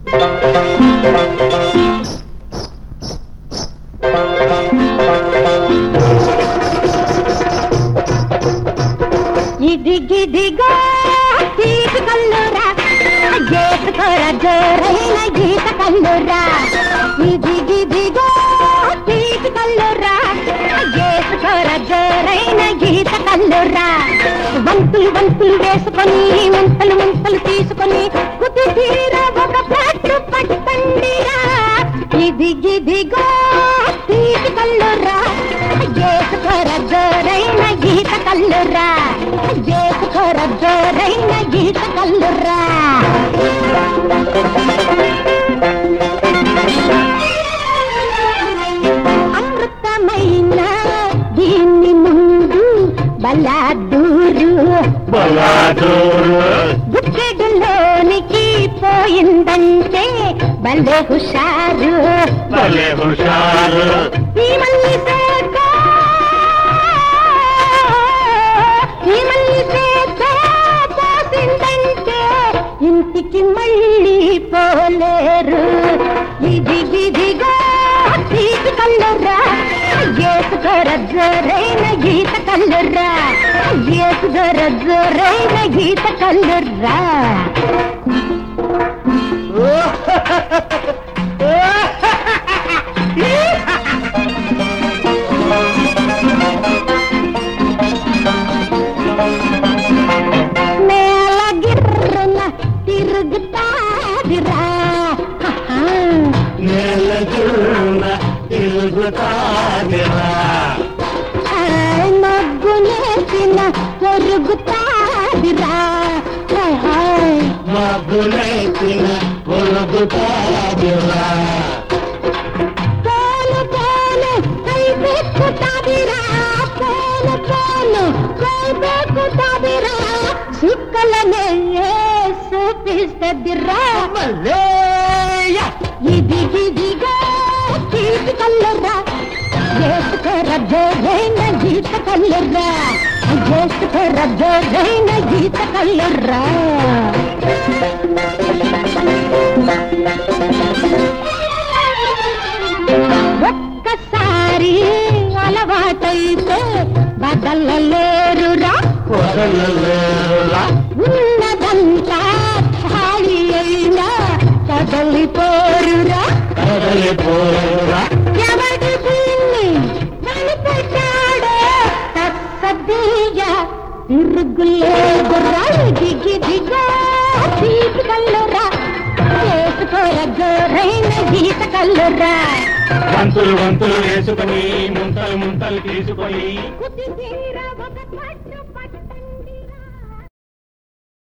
ఇదిగిదిగో తీపి కల్లురా చేసుకోర జోరైన గీత కల్లురా ఇదిగిదిగో తీపి కల్లురా చేసుకోర జోరైన గీత కల్లురా వంతులు వంతులు వేసుకొని ముంతలు ముంతలు తీసుకొని కుది తీర ఒక పట్టు పట్టండిరా ఇదిగిదిగో తీపి కల్లురా చేసుకోర జోరైన గీత కల్లురా చేసుకోర జోరైన గీత కల్లురా అమృతమైన దీన్ని ముందు బలాదూరు బలాదూరు గుప్పెడులోనికి పోయిందంటే భలే హుషారు భలే హుషారు ఈ మల్లి సేక ఈ మల్లి సేక పోసిందంటే ఇంటికి మళ్ళీ పోలేరు ఇది దిదిగా తీపి కల్లరా ఏసుగర జరైన గీత కల్లరా ఏసుగర జరైన గీత కల్లరా నేల గిర్రన తిరుగుతాదిరా హహా. నేల చున్న తిరుగుతాదిరా ఆయ్ మగ్గులేసిన పొరుగుతాదిరా హాయ్ హాయ్. మబ్బులైతిన పొరుగుతాదిరా పోను పోను కైపెక్కుతాదిరా పోను పోను కైపెక్కుతాదిరా సుక్కలనే చూపిస్తదిరా మల్లేయ ఇది గిదిగా తీపి కల్లరా చేసుకోర జోరైన గీత కల్లరా చేసుకోర జోరైన గీత కల్లరా ఒక్కసారి అలవాటైతే బదలలేరురా వదలలేరురా ఉన్నదంతా ఖాళీ అయినా కదలిపోరురా కదలిపోరురా ఎవడి దీన్ని కనిపెట్టాడో తప్పదీయ తిరుగులేదురా దిగి దిగా తీపి కల్లురా చేసుకోర జోరైన గీత కల్లురా వంతులు వంతులు వేసుకొని ముంతలు ముంతలు తీసుకొని కుది తీర ఒక పట్టు పట్టు